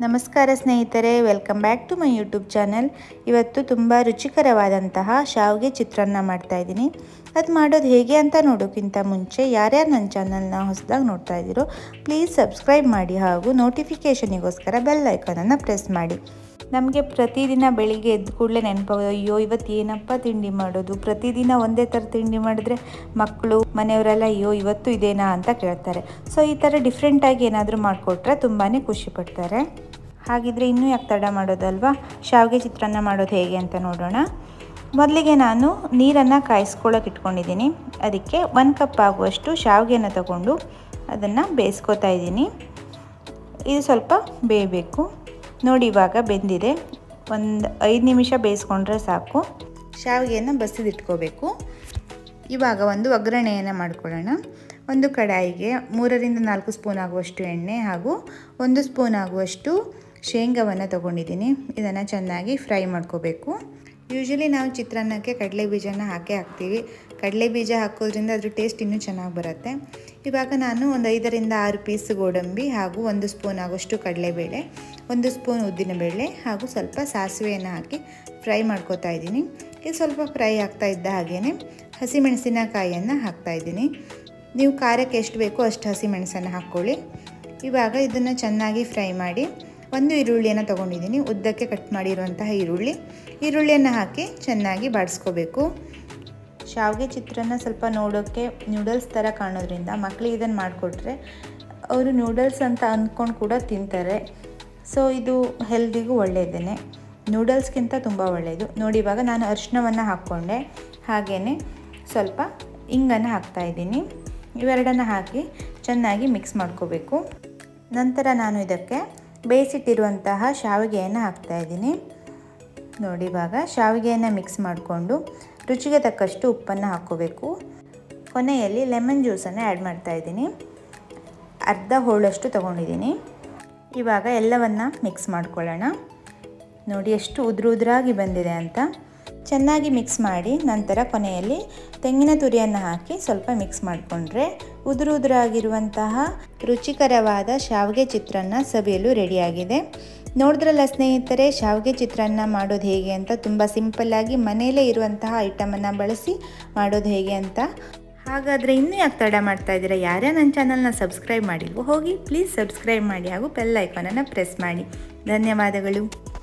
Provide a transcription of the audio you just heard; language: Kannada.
ನಮಸ್ಕಾರ ಸ್ನೇಹಿತರೆ welcome back to my YouTube channel ಇವತ್ತು ತುಂಬ ರುಚಿಕರವಾದಂತಹ ಶಾವಿಗೆ ಚಿತ್ರಾನ್ನ ಮಾಡ್ತಾ ಇದ್ದೀನಿ ಅದು ಮಾಡೋದು ಹೇಗೆ ಅಂತ ನೋಡೋಕ್ಕಿಂತ ಮುಂಚೆ ಯಾರ್ಯಾರು ನನ್ನ ಚಾನಲ್ನ ಹೊಸದಾಗಿ ನೋಡ್ತಾ ಇದ್ದೀರೋ ಪ್ಲೀಸ್ ಸಬ್ಸ್ಕ್ರೈಬ್ ಮಾಡಿ ಹಾಗೂ ನೋಟಿಫಿಕೇಷನಿಗೋಸ್ಕರ ಬೆಲ್ ಐಕಾನನ್ನು ಪ್ರೆಸ್ ಮಾಡಿ ನಮಗೆ ಪ್ರತಿದಿನ ಬೆಳಿಗ್ಗೆ ಎದ್ದ ಕೂಡಲೇ ನೆನಪಾಗೋದು ಅಯ್ಯೋ ಇವತ್ತು ಏನಪ್ಪ ತಿಂಡಿ ಮಾಡೋದು ಪ್ರತಿದಿನ ಒಂದೇ ಥರ ತಿಂಡಿ ಮಾಡಿದ್ರೆ ಮಕ್ಕಳು ಮನೆಯವರೆಲ್ಲ ಅಯ್ಯೋ ಇವತ್ತು ಇದೇನಾ ಅಂತ ಕೇಳ್ತಾರೆ ಸೊ ಈ ಥರ ಡಿಫ್ರೆಂಟಾಗಿ ಏನಾದರೂ ಮಾಡಿಕೊಟ್ರೆ ತುಂಬಾ ಖುಷಿ ಪಡ್ತಾರೆ ಹಾಗಿದ್ರೆ ಇನ್ನೂ ಯಾಕೆ ತಡ ಮಾಡೋದಲ್ವಾ ಶಾವಿಗೆ ಚಿತ್ರಾನ್ನ ಮಾಡೋದು ಹೇಗೆ ಅಂತ ನೋಡೋಣ ಮೊದಲಿಗೆ ನಾನು ನೀರನ್ನು ಕಾಯಿಸ್ಕೊಳ್ಳೋಕೆ ಇಟ್ಕೊಂಡಿದ್ದೀನಿ ಅದಕ್ಕೆ ಒಂದು ಕಪ್ ಆಗುವಷ್ಟು ಶಾವಿಗೆನ ತಗೊಂಡು ಅದನ್ನು ಬೇಯಿಸ್ಕೊತಾ ಇದ್ದೀನಿ ಇದು ಸ್ವಲ್ಪ ಬೇಯಬೇಕು ನೋಡಿ ಇವಾಗ ಬೆಂದಿದೆ ಒಂದು ಐದು ನಿಮಿಷ ಬೇಯಿಸ್ಕೊಂಡ್ರೆ ಸಾಕು ಶಾವಿಗೆಯನ್ನು ಬಸಿದಿಟ್ಕೋಬೇಕು ಇವಾಗ ಒಂದು ಒಗ್ಗರಣೆಯನ್ನು ಮಾಡ್ಕೊಳ್ಳೋಣ ಒಂದು ಕಡಾಯಿಗೆ ಮೂರರಿಂದ ನಾಲ್ಕು ಸ್ಪೂನ್ ಆಗುವಷ್ಟು ಎಣ್ಣೆ ಹಾಗೂ ಒಂದು ಸ್ಪೂನ್ ಆಗುವಷ್ಟು ಶೇಂಗಾವನ್ನು ತೊಗೊಂಡಿದ್ದೀನಿ ಇದನ್ನು ಚೆನ್ನಾಗಿ ಫ್ರೈ ಮಾಡ್ಕೋಬೇಕು ಯೂಶ್ವಲಿ ನಾವು ಚಿತ್ರಾನ್ನಕ್ಕೆ ಕಡಲೆ ಬೀಜನ ಹಾಕೇ ಹಾಕ್ತೀವಿ ಕಡಲೆ ಬೀಜ ಹಾಕೋದ್ರಿಂದ ಅದ್ರ ಟೇಸ್ಟ್ ಇನ್ನೂ ಚೆನ್ನಾಗಿ ಬರುತ್ತೆ ಇವಾಗ ನಾನು ಒಂದು ಐದರಿಂದ ಆರು ಪೀಸ್ ಗೋಡಂಬಿ ಹಾಗೂ ಒಂದು ಸ್ಪೂನ್ ಆಗುವಷ್ಟು ಕಡಲೆಬೇಳೆ ಒಂದು ಸ್ಪೂನ್ ಉದ್ದಿನಬೇಳೆ ಹಾಗೂ ಸ್ವಲ್ಪ ಸಾಸಿವೆಯನ್ನು ಹಾಕಿ ಫ್ರೈ ಮಾಡ್ಕೋತಾ ಇದ್ದೀನಿ ಇದು ಸ್ವಲ್ಪ ಫ್ರೈ ಆಗ್ತಾ ಇದ್ದ ಹಾಗೇ ಹಸಿಮೆಣಸಿನಕಾಯಿಯನ್ನು ಹಾಕ್ತಾಯಿದ್ದೀನಿ ನೀವು ಖಾರಕ್ಕೆ ಎಷ್ಟು ಬೇಕೋ ಅಷ್ಟು ಹಸಿಮೆಣಸನ್ನು ಹಾಕ್ಕೊಳ್ಳಿ ಇವಾಗ ಇದನ್ನು ಚೆನ್ನಾಗಿ ಫ್ರೈ ಮಾಡಿ ಒಂದು ಈರುಳ್ಳಿಯನ್ನು ತೊಗೊಂಡಿದ್ದೀನಿ ಉದ್ದಕ್ಕೆ ಕಟ್ ಮಾಡಿರುವಂತಹ ಈರುಳ್ಳಿ ಈರುಳ್ಳಿಯನ್ನು ಹಾಕಿ ಚೆನ್ನಾಗಿ ಬಾಡಿಸ್ಕೋಬೇಕು ಶಾವಿಗೆ ಚಿತ್ರಾನ್ನ ಸ್ವಲ್ಪ ನೋಡೋಕ್ಕೆ ನ್ಯೂಡಲ್ಸ್ ಥರ ಕಾಣೋದ್ರಿಂದ ಮಕ್ಕಳಿಗೆ ಇದನ್ನು ಮಾಡಿಕೊಟ್ರೆ ಅವರು ನ್ಯೂಡಲ್ಸ್ ಅಂತ ಅಂದ್ಕೊಂಡು ಕೂಡ ತಿಂತಾರೆ ಸೊ ಇದು ಹೆಲ್ದಿಗೂ ಒಳ್ಳೆಯದೇ ನೂಡಲ್ಸ್ಗಿಂತ ತುಂಬ ಒಳ್ಳೆಯದು ನೋಡಿ ಇವಾಗ ನಾನು ಅರಿಶಿನವನ್ನು ಹಾಕ್ಕೊಂಡೆ ಹಾಗೆಯೇ ಸ್ವಲ್ಪ ಇಂಗನ್ನು ಹಾಕ್ತಾಯಿದ್ದೀನಿ ಇವೆರಡನ್ನು ಹಾಕಿ ಚೆನ್ನಾಗಿ ಮಿಕ್ಸ್ ಮಾಡ್ಕೋಬೇಕು ನಂತರ ನಾನು ಇದಕ್ಕೆ ಬೇಯಿಸಿಟ್ಟಿರುವಂತಹ ಶಾವಿಗೆಯನ್ನು ಹಾಕ್ತಾಯಿದ್ದೀನಿ ನೋಡಿ ಇವಾಗ ಶಾವಿಗೆಯನ್ನು ಮಿಕ್ಸ್ ಮಾಡಿಕೊಂಡು ರುಚಿಗೆ ತಕ್ಕಷ್ಟು ಉಪ್ಪನ್ನು ಹಾಕ್ಕೋಬೇಕು ಕೊನೆಯಲ್ಲಿ ಲೆಮನ್ ಜ್ಯೂಸನ್ನು ಆ್ಯಡ್ ಮಾಡ್ತಾಯಿದ್ದೀನಿ ಅರ್ಧ ಹೋಳಷ್ಟು ತೊಗೊಂಡಿದ್ದೀನಿ ಇವಾಗ ಎಲ್ಲವನ್ನು ಮಿಕ್ಸ್ ಮಾಡ್ಕೊಳ್ಳೋಣ ನೋಡಿ ಎಷ್ಟು ಉದುರು ಉದುರಾಗಿ ಬಂದಿದೆ ಅಂತ ಚೆನ್ನಾಗಿ ಮಿಕ್ಸ್ ಮಾಡಿ ನಂತರ ಕೊನೆಯಲ್ಲಿ ತೆಂಗಿನ ತುರಿಯನ್ನು ಹಾಕಿ ಸ್ವಲ್ಪ ಮಿಕ್ಸ್ ಮಾಡಿಕೊಂಡ್ರೆ ಉದುರು ಉದುರಾಗಿರುವಂತಹ ರುಚಿಕರವಾದ ಶಾವಿಗೆ ಚಿತ್ರಾನ್ನ ಸವಿಯಲು ರೆಡಿಯಾಗಿದೆ ನೋಡಿದ್ರಲ್ಲ ಸ್ನೇಹಿತರೆ ಶಾವಿಗೆ ಚಿತ್ರಾನ್ನ ಮಾಡೋದು ಹೇಗೆ ಅಂತ ತುಂಬ ಸಿಂಪಲ್ಲಾಗಿ ಮನೆಯಲ್ಲೇ ಇರುವಂತಹ ಐಟಮನ್ನು ಬಳಸಿ ಮಾಡೋದು ಹೇಗೆ ಅಂತ ಹಾಗಾದರೆ ಇನ್ನೂ ಯಾಕೆ ತಡ ಮಾಡ್ತಾ ಇದ್ದೀರಾ ಯಾರೇ ನನ್ನ ಚಾನಲ್ನ ಸಬ್ಸ್ಕ್ರೈಬ್ ಮಾಡಿಲ್ವೋ ಹೋಗಿ ಪ್ಲೀಸ್ ಸಬ್ಸ್ಕ್ರೈಬ್ ಮಾಡಿ ಹಾಗೂ ಬೆಲ್ ಐಕಾನನ್ನು ಪ್ರೆಸ್ ಮಾಡಿ ಧನ್ಯವಾದಗಳು